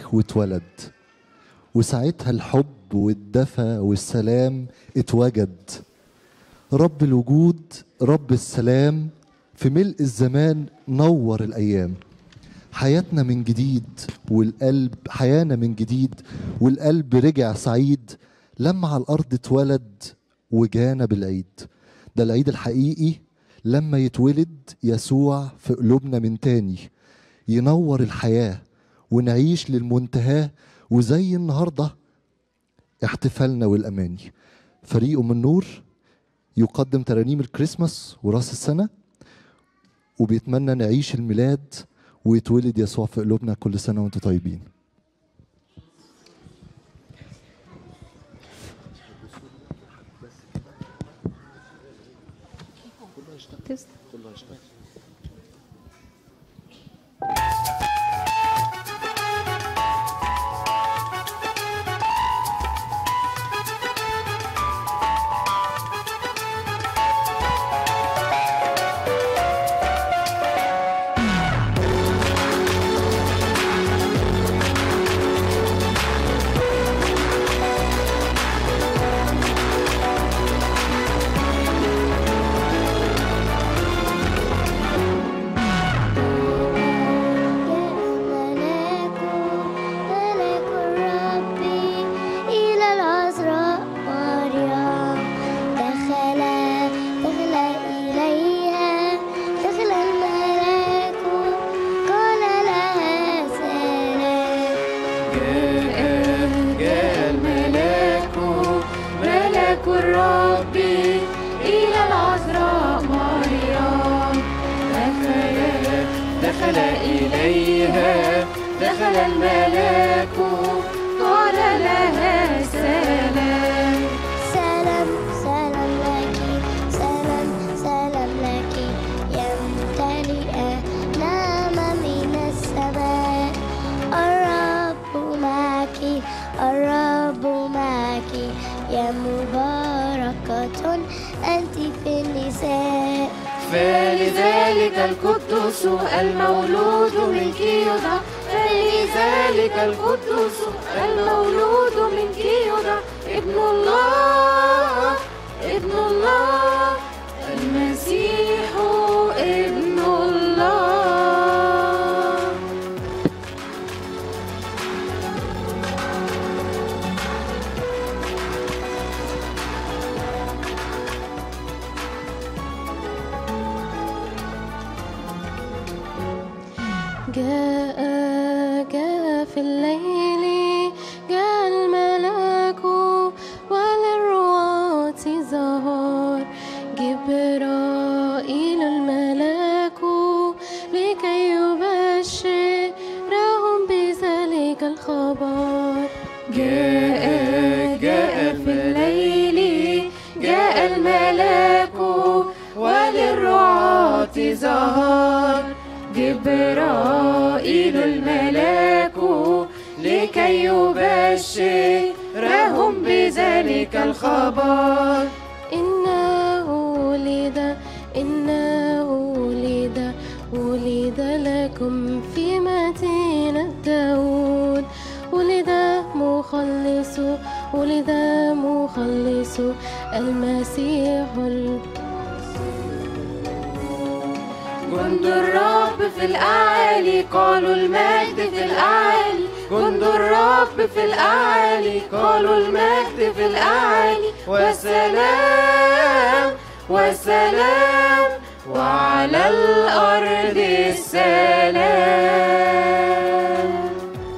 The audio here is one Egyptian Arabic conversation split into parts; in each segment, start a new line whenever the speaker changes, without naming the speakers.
واتولد وساعتها الحب والدفى والسلام اتوجد رب الوجود رب السلام في ملء الزمان نور الأيام حياتنا من جديد والقلب حيانا من جديد والقلب رجع سعيد لما على الأرض اتولد وجانا بالعيد ده العيد الحقيقي لما يتولد يسوع في قلوبنا من تاني ينور الحياة ونعيش للمنتهى وزي النهاردة احتفالنا والأماني فريق من نور يقدم ترانيم الكريسماس وراس السنة وبيتمنى نعيش الميلاد ويتولد يسوع في قلوبنا كل سنة وانتم طيبين
ملاك ملاك الرب إلى العذراء مريم دخل دخل إليها دخل الملاك قال لها سلام
جاء جاء الملاك ملاك الرب إلى العذراء مريم دخل دخل إليها دخل الملاك قال لها سلام
سلام سلام لك سلام سلام لك يا ممتلئة نعمة من السماء الرب معك الرب معك يا مباركة أنت في النساء
فلذلك القدوس المولود منك يدعى فلذلك القدوس المولود منك يدعى ابن الله ابن الله المسيح ابن الله
جاء جاء في الليل جاء الملاك وللرعاة ظهر جبرائيل الملاك لكي يبشرهم بذلك الخبر
جاء جاء في الليل جاء الملاك وللرعاة ظهر جبرائيل الملاك لكي يبشرهم بذلك الخبر
إنه ولد إنه ولد ولد لكم في مدينة داود ولد مخلص ولد مخلص المسيح ال-
جند الرب في الأعالي قالوا المجد في الأعالي جند الرب في الأعالي قالوا المجد في الأعالي وسلام وسلام وعلى الأرض السلام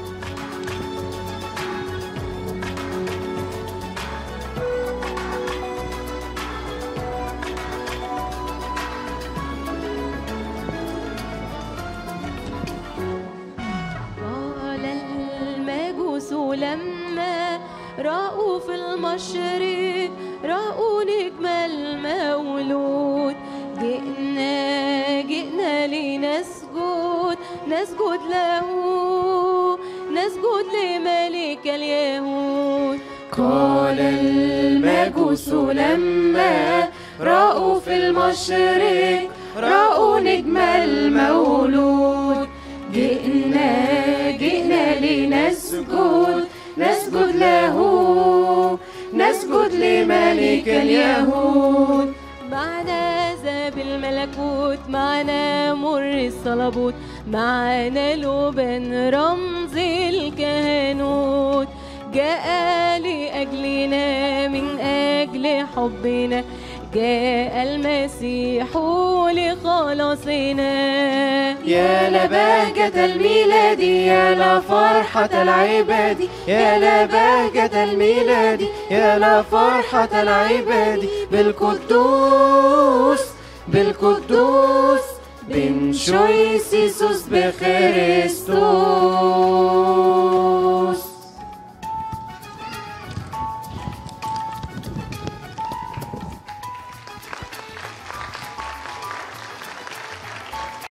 قال المجوس لما رأوا في المشرق رأوا نجم المولود جئنا جئنا لنسجد نسجد له نسجد لملك اليهود
قال المجوس لما رأوا في المشرق رأوا نجم المولود جئنا جئنا نسجد نسجد له نسجد لملك اليهود
معنا ذاب الملكوت معنا مر الصلبوت معنا لبن رمز الكهنوت جاء لأجلنا من أجل حبنا جاء المسيح لخلاصنا
يا لبهجة الميلاد يا لفرحة العباد يا لبهجة الميلاد يا لفرحة العباد بالقدوس بالقدوس بن شويسيسوس بخريستوس